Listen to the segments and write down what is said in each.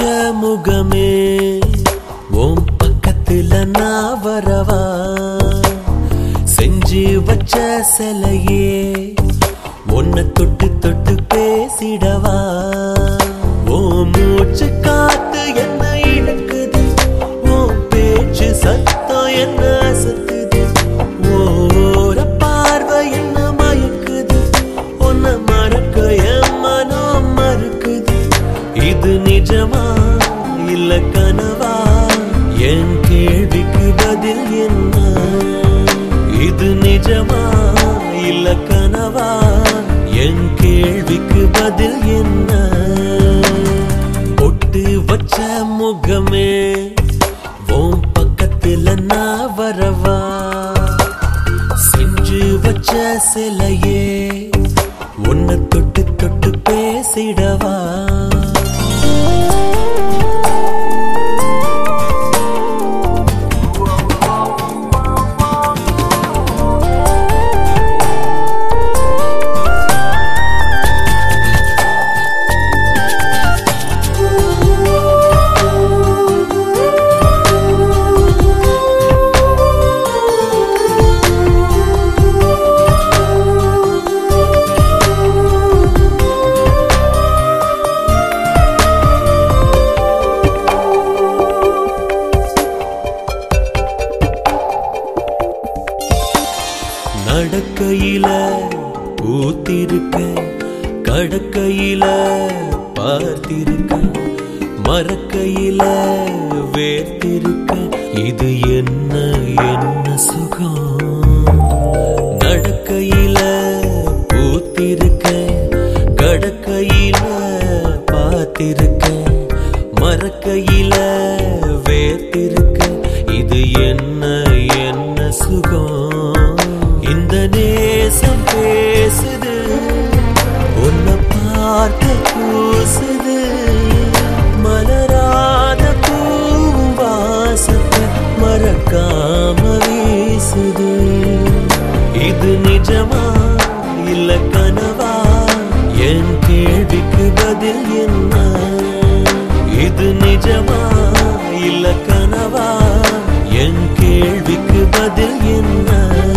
முகமே உன் பக்கத்துல நான் வரவா செஞ்சு வச்ச சிலையே உன்னை தொட்டு தொட்டு பேசிடவா ஓ மூச்சு காத்து என்ன இழுக்குது ஓ பேச்சு சத்தம் என்ன அசத்துது ஓர பார்வை என்ன மயக்குது உன்னை மறக்க என் மனம் மறுக்குது இது நிஜமா இல்ல கனவா என் கேள்விக்கு பதில் என்ன இது நிஜமா இல்ல கனவா என் கேள்விக்கு பதில் என்ன பொட்டு வச்ச முகமே உன் பக்கத்துல நான் வரவா செஞ்சு வச்ச சிலையே உன்னை தொட்டு தொட்டு பேசிடவா நடக்கையில பூத்திருக்க கடக்கையில பார்த்திருக்க மறக்கையில வேர்த்திருக்க இது என்ன என்ன சுகம் நடக்கையில பூத்திருக்க கடக்கையில பார்த்திருக்க மறக்கையில வேர்த்திருக்க இது என்ன என்ன சுகம் இந்த நேசம் பேசுது உன்னை பார்த்து கூசுது மலராத பூவும் வாசத்தை மறக்காம வீசுது இது நிஜமா இல்ல கனவா என் கேள்விக்கு பதில் என்ன இது நிஜமா இல்ல கனவா என் கேள்விக்கு பதில் என்ன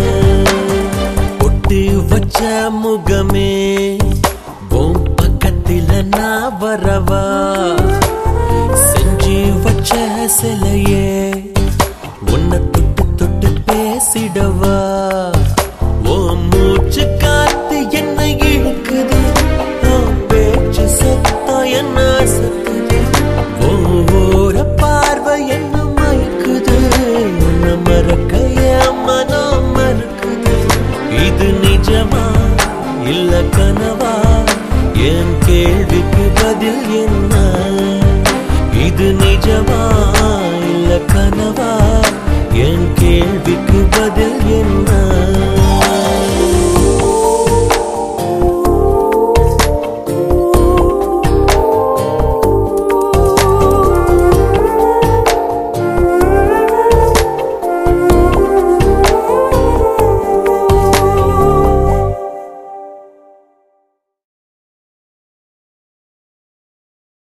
பொட்டு வச்ச முகமே உன் பக்கத்துல நான் வரவா செஞ்சு வச்ச சிலையே உன்னை தொட்டு தொட்டு பேசிடவா ஓ மூச்சு காத்து என்ன இழுக்குது ஓ பேச்சு சத்தம் என்ன சத்துது ஓ ஓர பார்வை என்ன மயக்குது உன்னை மறக்க என் மனம் மறுக்குது இது நிஜமா இல்ல கனவா என் கேள்விக்கு பதில் என்ன இது நிஜமா